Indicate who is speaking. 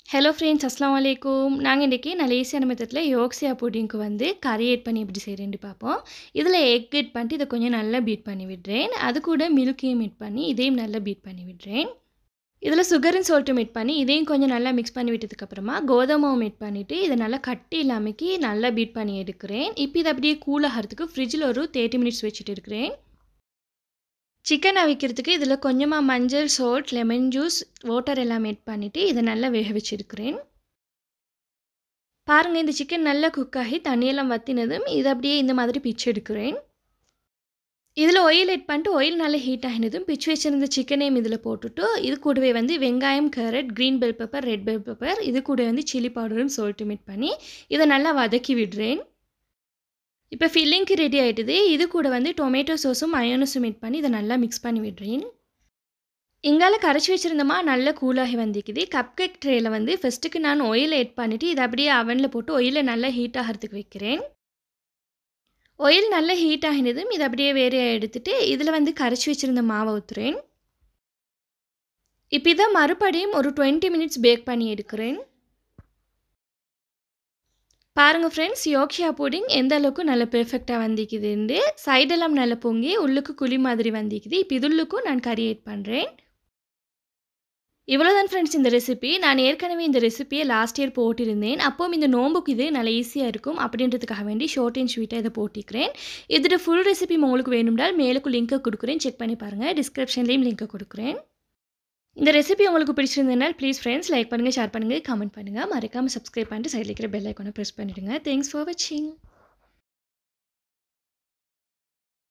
Speaker 1: hello friends அஸ்லாம் வலைக்கும் நாங்கள் இன்றைக்கி நல்ல ஈஸியான மெத்தத்தில் யோக்ஸியா புட்டிங்க்கு வந்து கறி ஆட் பண்ணி எப்படி செய்கிறேன்னு பார்ப்போம் இதில் எக் ஆட் பண்ணிட்டு இதை கொஞ்சம் நல்லா பீட் பண்ணி விடுறேன் அது கூட மில்கையும் மீட் பண்ணி இதையும் நல்லா பீட் பண்ணி விடுறேன் இதில் சுகரும் சொல்லிட்டு மீட் பண்ணி இதையும் கொஞ்சம் நல்லா மிக்ஸ் பண்ணி விட்டதுக்கப்புறமா கோதுமாவும் மீட் பண்ணிவிட்டு இதை நல்லா கட்டி இல்லாமக்கி நல்லா பீட் பண்ணி எடுக்கிறேன் இப்போ இதை அப்படியே கூலாகிறதுக்கு ஃப்ரிட்ஜில் ஒரு தேர்ட்டி மினிட்ஸ் வச்சுட்டு இருக்கிறேன் சிக்கன் அவிக்கிறதுக்கு இதில் கொஞ்சமாக மஞ்சள் சோல்ட் லெமன் ஜூஸ் வாட்டர் எல்லாம் மேட் பண்ணிவிட்டு இதை நல்லா வேக வச்சுருக்கிறேன் பாருங்கள் இந்த சிக்கன் நல்லா குக் ஆகி தண்ணியெல்லாம் வற்றினதும் இதை அப்படியே இந்த மாதிரி பிச்சு எடுக்கிறேன் இதில் ஆயில் எட் பண்ணிட்டு ஆயில் நல்லா ஹீட் ஆகினதும் பிச்சு வச்சுருந்த சிக்கனையும் இதில் போட்டுட்டு இது கூடவே வந்து வெங்காயம் carrot green bell pepper red bell pepper இது கூட வந்து சில்லி பவுடரும் சோல்ட்டு மிட் பண்ணி இதை நல்லா வதக்கி விடுறேன் இப்போ ஃபில்லிங்க்கு ரெடி ஆகிட்டுது இது கூட வந்து டொமேட்டோ சோஸும் மயோனஸும் மிட் பண்ணி இதை நல்லா மிக்ஸ் பண்ணி விடுறேன் இங்கால கரைச்சி வச்சுருந்தோமா நல்லா கூலாகி வந்திக்குது கப் கேக் ட்ரேயில் வந்து ஃபஸ்ட்டுக்கு நான் ஆயில் ஆட் பண்ணிவிட்டு இதை அப்படியே அவனில் போட்டு ஆயிலை நல்லா ஹீட் ஆகிறதுக்கு வைக்கிறேன் ஆயில் நல்லா ஹீட் ஆகினதும் இதை அப்படியே வேற எடுத்துகிட்டு இதில் வந்து கரைச்சி வச்சுருந்த மாவை ஊற்றுறேன் இப்போ இதை மறுபடியும் ஒரு டுவெண்ட்டி மினிட்ஸ் பேக் பண்ணி எடுக்கிறேன் பாருங்கள் ஃப்ரெண்ட்ஸ் யோக்ஷியா புடிங் எந்த அளவுக்கு நல்ல பெர்ஃபெக்டாக வந்திக்குதுண்டு சைடெல்லாம் நல்ல பொங்கி உள்ளுக்கு குழி மாதிரி வந்திக்குது இப்போ இதுள்ளுக்கும் நான் கறி ஆட் பண்ணுறேன் இவ்வளோதான் ஃப்ரெண்ட்ஸ் இந்த ரெசிபி நான் ஏற்கனவே இந்த ரெசிபியை லாஸ்ட் இயர் போட்டிருந்தேன் அப்போவும் இந்த நோம்புக்கு இது நல்ல ஈஸியாக இருக்கும் அப்படின்றதுக்காக வேண்டி ஷார்ட் அண்ட் ஸ்வீட்டாக இதை போட்டிக்கிறேன் இதோட ஃபுல் ரெசிபி உங்களுக்கு வேணும்னால் மேலுக்கு லிங்க்கை கொடுக்குறேன் செக் பண்ணி பாருங்கள் டிஸ்கிரிப்ஷன்லேயும் லிங்க்கை கொடுக்குறேன் இந்த ரெசிபி உங்களுக்கு பிடிச்சிருந்ததுனால் ப்ளீஸ் ஃப்ரெண்ட்ஸ் லைக் பண்ணுங்கள் ஷேர் பண்ணுங்கள் கமெண்ட் பண்ணுங்கள் மறக்காமல் சப்ஸ்கிரைப் பண்ணிட்டு சைடில் இருக்கிற பெல் ஐக்கானை ப்ரெஸ் பண்ணிவிடுங்க தேங்க்ஸ் ஃபார் வாட்சிங்